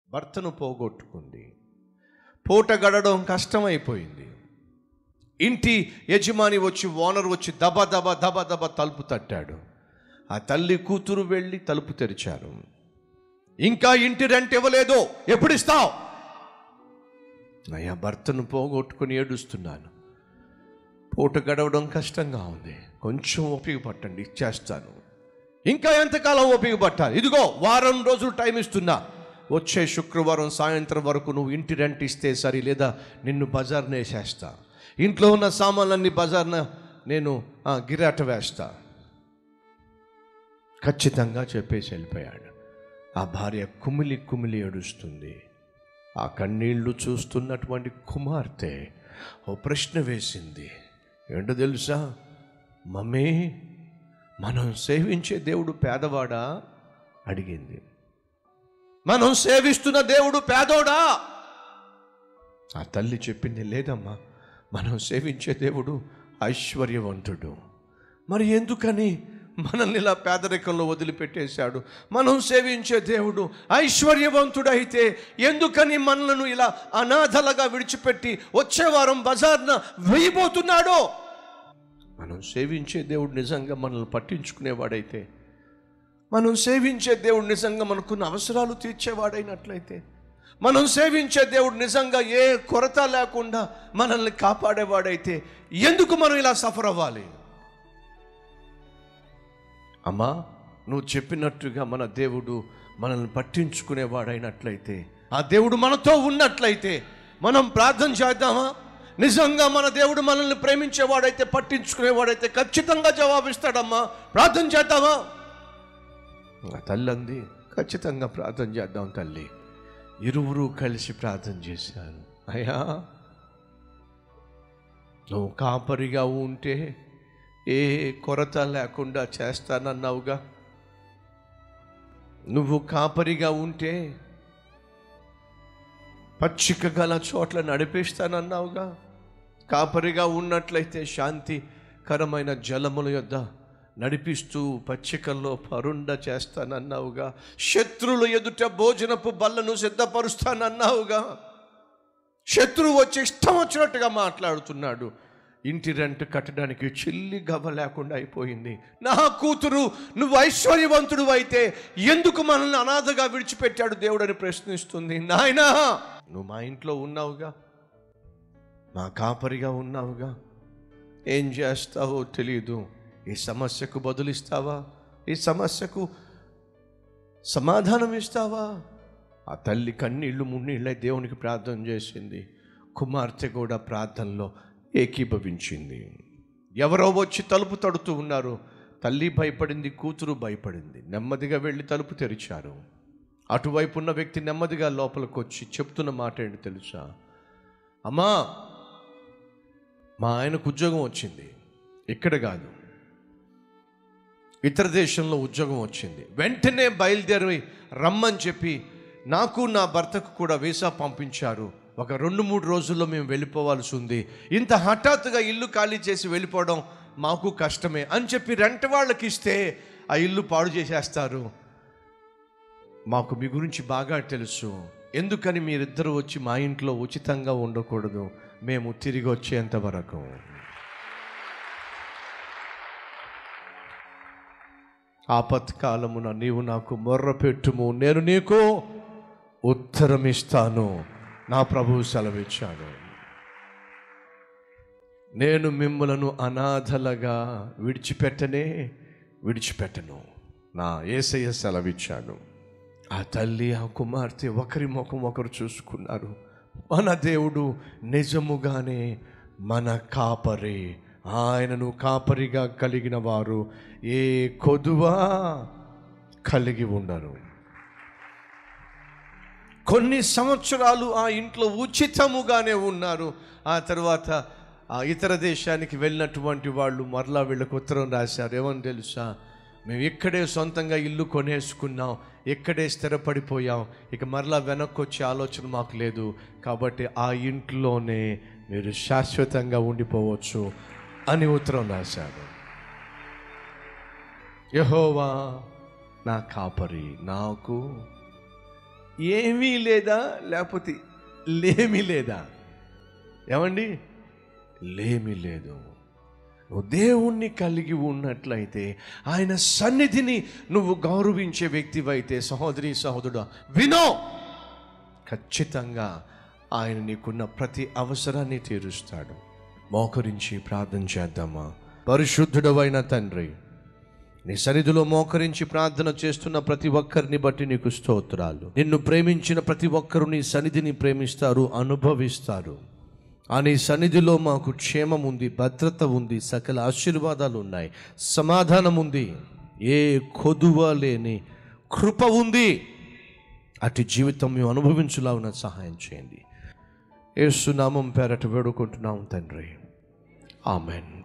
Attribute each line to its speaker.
Speaker 1: భర్తను పోగొట్టుకుంది పూట గడడం కష్టమైపోయింది ఇంటి యజమాని వచ్చి ఓనర్ వచ్చి దబ దబ దబ దబ తలుపు తట్టాడు ఆ తల్లి కూతురు వెళ్ళి తలుపు తెరిచారు ఇంకా ఇంటి రెంట్ ఇవ్వలేదు ఎప్పుడు ఇస్తావు అయ్యా భర్తను పోగొట్టుకుని ఏడుస్తున్నాను పూట గడవడం కష్టంగా ఉంది కొంచెం ఓపిక పట్టండి ఇచ్చేస్తాను ఇంకా ఎంతకాలం ఓపిక పట్టాలి ఇదిగో వారం రోజులు టైం ఇస్తున్నా వచ్చే శుక్రవారం సాయంత్రం వరకు నువ్వు ఇంటి రెంట్ ఇస్తే సరి లేదా నిన్ను బజార్న వేసేస్తా ఇంట్లో ఉన్న సామాన్లన్నీ బజార్న నేను ఆ, గిరాట వేస్తా ఖచ్చితంగా చెప్పేసి వెళ్ళిపోయాడు ఆ భార్య కుమిలి కుమిలి ఏడుస్తుంది ఆ కన్నీళ్లు చూస్తున్నటువంటి కుమార్తె ఓ ప్రశ్న వేసింది ఏంటో తెలుసా మమ్మీ మనం సేవించే దేవుడు పేదవాడా అడిగింది మనం సేవిస్తున్న దేవుడు పేదోడా ఆ తల్లి చెప్పింది లేదమ్మా మనం సేవించే దేవుడు ఐశ్వర్యవంతుడు మరి ఎందుకని మనల్ని ఇలా పేదరికంలో వదిలిపెట్టేశాడు మనం సేవించే దేవుడు ఐశ్వర్యవంతుడైతే ఎందుకని మనలను ఇలా అనాథలుగా విడిచిపెట్టి వచ్చే వారం బజార్న వేయబోతున్నాడో మనం సేవించే దేవుడు నిజంగా మనల్ని పట్టించుకునేవాడైతే మనం సేవించే దేవుడు నిజంగా మనకున్న అవసరాలు తీర్చేవాడైనట్లయితే మనం సేవించే దేవుడు నిజంగా ఏ కొరత లేకుండా మనల్ని కాపాడేవాడైతే ఎందుకు మనం ఇలా సఫర్ అవ్వాలి అమ్మా నువ్వు చెప్పినట్టుగా మన దేవుడు మనల్ని పట్టించుకునేవాడైనట్లయితే ఆ దేవుడు మనతో ఉన్నట్లయితే మనం ప్రార్థన చేద్దామా నిజంగా మన దేవుడు మనల్ని ప్రేమించేవాడైతే పట్టించుకునేవాడైతే ఖచ్చితంగా జవాబిస్తాడమ్మా ప్రార్థన చేద్దామా ఆ తల్లి అంది ఖచ్చితంగా ప్రార్థన చేద్దాం తల్లి ఇరువురు కలిసి ప్రార్థన చేశారు అయ్యా నువ్వు కాపరిగా ఉంటే ఏ కొరత లేకుండా చేస్తానన్నావుగా నువ్వు కాపరిగా ఉంటే పచ్చిక గల చోట్ల నడిపిస్తానన్నావుగా కాపరిగా ఉన్నట్లయితే శాంతికరమైన జలముల యొద్ద నడిపిస్తూ పచ్చికల్లో పరుండ చేస్తానన్నావుగా శత్రువుల ఎదుట భోజనపు బల్లను సిద్ధపరుస్తానన్నావుగా శత్రువు వచ్చి ఇష్టం వచ్చినట్టుగా మాట్లాడుతున్నాడు ఇంటి రెంట్ కట్టడానికి చిల్లి గవ్వ లేకుండా అయిపోయింది నా కూతురు నువ్వు ఐశ్వర్యవంతుడు అయితే ఎందుకు మనల్ని అనాథగా విడిచిపెట్టాడు దేవుడని ప్రశ్నిస్తుంది నాయనా నువ్వు మా ఇంట్లో ఉన్నావుగా మా కాపరిగా ఉన్నావుగా ఏం చేస్తావో తెలియదు ఈ సమస్యకు బదులిస్తావా ఈ సమస్యకు సమాధానం ఇస్తావా ఆ తల్లి కన్నీళ్లు మున్నీళ్ళై దేవునికి ప్రార్థన చేసింది కుమార్తె కూడా ప్రార్థనలో ఏకీభవించింది ఎవరో వచ్చి తలుపు తడుతూ ఉన్నారు తల్లి భయపడింది కూతురు భయపడింది నెమ్మదిగా వెళ్ళి తలుపు తెరిచారు అటువైపు ఉన్న వ్యక్తి నెమ్మదిగా లోపలికి వచ్చి చెప్తున్న మాట ఏంటి తెలుసా అమ్మా మా ఆయనకు ఉద్యోగం వచ్చింది ఇక్కడ కాదు ఇతర దేశంలో ఉద్యోగం వచ్చింది వెంటనే బయలుదేరి రమ్మని చెప్పి నాకు నా భర్తకు కూడా వీసా పంపించారు ఒక రెండు మూడు రోజుల్లో మేము వెళ్ళిపోవాల్సి ఉంది ఇంత హఠాత్తుగా ఇల్లు ఖాళీ చేసి వెళ్ళిపోవడం మాకు కష్టమే అని చెప్పి రెంట్ వాళ్ళకి ఇస్తే ఆ ఇల్లు పాడు చేసేస్తారు మాకు మీ గురించి బాగా తెలుసు ఎందుకని మీరిద్దరూ వచ్చి మా ఇంట్లో ఉచితంగా ఉండకూడదు మేము తిరిగి వచ్చేంత వరకు ఆపత్కాలమున నీవు నాకు మొర్ర పెట్టుము నేను నీకు ఉత్తరం ఇస్తాను నా ప్రభువు సెలవిచ్చాడు నేను మిమ్మలను అనాథలుగా విడిచిపెట్టనే విడిచిపెట్టను నా ఏసయ్య సెలవిచ్చాను ఆ తల్లి ఆ కుమార్తె ఒకరి ముఖం ఒకరు చూసుకున్నారు మన దేవుడు నిజముగానే మన కాపరి ఆయనను కాపరిగా కలిగిన వారు ఏ కొదువా కలిగి ఉండరు కొన్ని సంవత్సరాలు ఆ ఇంట్లో ఉచితముగానే ఉన్నారు ఆ తర్వాత ఆ ఇతర దేశానికి వెళ్ళినటువంటి వాళ్ళు మరలా వీళ్ళకి ఉత్తరం రాశారు ఏమని తెలుసా మేము ఇక్కడే సొంతంగా ఇల్లు కొనేసుకున్నాం ఇక్కడే స్థిరపడిపోయాం ఇక మరలా వెనక్కి వచ్చే ఆలోచన మాకు లేదు కాబట్టి ఆ ఇంట్లోనే మీరు శాశ్వతంగా ఉండిపోవచ్చు అని ఉత్తరం రాశారు యహోవా నా కాపరి నాకు ఏమీ లేదా లేకపోతే లేమి లేదా ఏమండి లేమి లేదు నువ్వు దేవుణ్ణి కలిగి ఉన్నట్లయితే ఆయన సన్నిధిని నువ్వు గౌరవించే వ్యక్తివైతే సహోదరి సహోదరుడు వినో ఖచ్చితంగా ఆయన నీకున్న ప్రతి అవసరాన్ని తీరుస్తాడు మోకరించి ప్రార్థన చేద్దామా పరిశుద్ధుడవైన తండ్రి నీ సన్నిధిలో మోకరించి ప్రార్థన చేస్తున్న ప్రతి ఒక్కరిని బట్టి నీకు స్తోత్రాలు నిన్ను ప్రేమించిన ప్రతి ఒక్కరు నీ సన్నిధిని ప్రేమిస్తారు అనుభవిస్తారు ఆ నీ సన్నిధిలో మాకు క్షేమం ఉంది భద్రత ఉంది సకల ఆశీర్వాదాలు ఉన్నాయి సమాధానం ఉంది ఏ కొదువ లేని కృప ఉంది అటు జీవితం మేము అనుభవించులాగున సహాయం చేయండి ఏసునామం పేరట వేడుకుంటున్నాం తండ్రి ఆమెన్